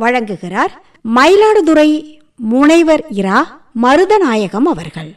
வழங்குகிறார் மயிலாடுதுறை முனைவர் இரா மருதநாயகம் அவர்கள்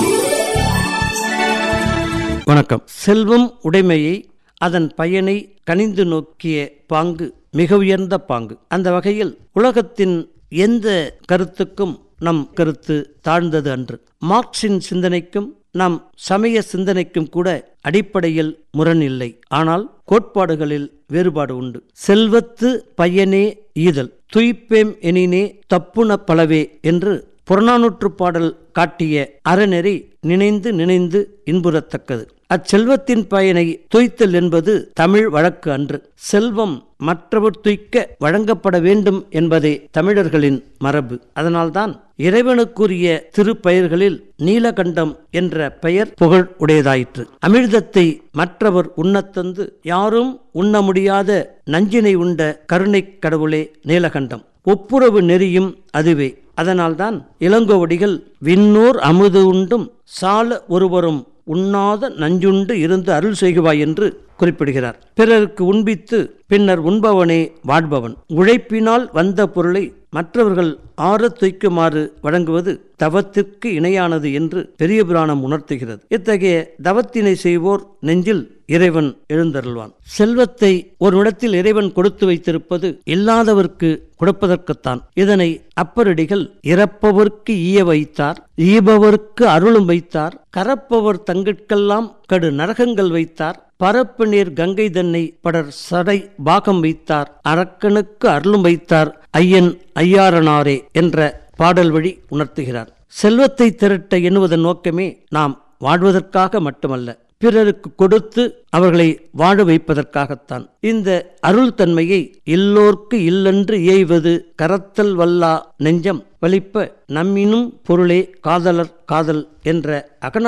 வணக்கம் செல்வம் உடைமையை அதன் பயனை கனிந்து நோக்கிய பாங்கு மிக உயர்ந்த பாங்கு அந்த வகையில் உலகத்தின் எந்த கருத்துக்கும் நம் கருத்து தாழ்ந்தது அன்று மார்க்சின் சிந்தனைக்கும் நம் சமய சிந்தனைக்கும் கூட அடிப்படையில் முரண் இல்லை ஆனால் கோட்பாடுகளில் வேறுபாடு உண்டு செல்வத்து பயனே ஈதல் துய்ப்பேம் எனினே தப்புன பலவே என்று புறநானூற்று பாடல் காட்டிய அறநெறி நினைந்து நினைந்து இன்புறத்தக்கது அச்செல்வத்தின் பயனை துய்த்தல் என்பது தமிழ் வழக்கு அன்று செல்வம் மற்றவர் துய்க்க வழங்கப்பட வேண்டும் என்பதே தமிழர்களின் மரபு அதனால்தான் இறைவனுக்குரிய திருப்பெயர்களில் நீலகண்டம் என்ற பெயர் புகழ் உடையதாயிற்று அமிர்தத்தை மற்றவர் உண்ணத்தந்து யாரும் உண்ண முடியாத நஞ்சினை உண்ட கருணைக் கடவுளே நீலகண்டம் ஒப்புரவு நெறியும் அதுவே அதனால்தான் இளங்கோவடிகள் விண்ணோர் அமுது உண்டும் சால ஒருவரும் உண்ணாத நஞ்சுண்டு இருந்து அருள் செய்குவாய் என்று குறிப்பிடுகிறார் பிறருக்கு உண்பித்து பின்னர் உண்பவனே வாழ்பவன் உழைப்பினால் வந்த பொருளை மற்றவர்கள் ஆறத் துய்க்குமாறு வழங்குவது தவத்திற்கு இணையானது என்று பெரிய புராணம் உணர்த்துகிறது இத்தகைய தவத்தினை செய்வோர் நெஞ்சில் இறைவன் எழுந்தருள்வான் செல்வத்தை ஒரு இடத்தில் இறைவன் கொடுத்து வைத்திருப்பது இல்லாதவர்க்கு கொடுப்பதற்குத்தான் இதனை அப்பரடிகள் இறப்பவர்க்கு ஈய வைத்தார் ஈபவர்க்கு அருளும் வைத்தார் கரப்பவர் தங்கிற்கெல்லாம் கடு நரகங்கள் வைத்தார் பரப்பு நீர் கங்கை தன்னை படர் சடை பாகம் வைத்தார் அரக்கனுக்கு அருளும் வைத்தார் ஐயன் ஐயாரனாரே என்ற பாடல் வழி உணர்த்துகிறார் செல்வத்தை திரட்ட எண்ணுவதன் நோக்கமே நாம் வாழ்வதற்காக மட்டுமல்ல பிறருக்கு கொடுத்து அவர்களை வாழ வைப்பதற்காகத்தான் இந்த அருள் தன்மையை எல்லோர்க்கு இல்லென்று ஏய்வது கரத்தல் வல்லா நெஞ்சம் வலிப்ப நம்மினும் பொருளே காதலர் காதல் என்ற அகன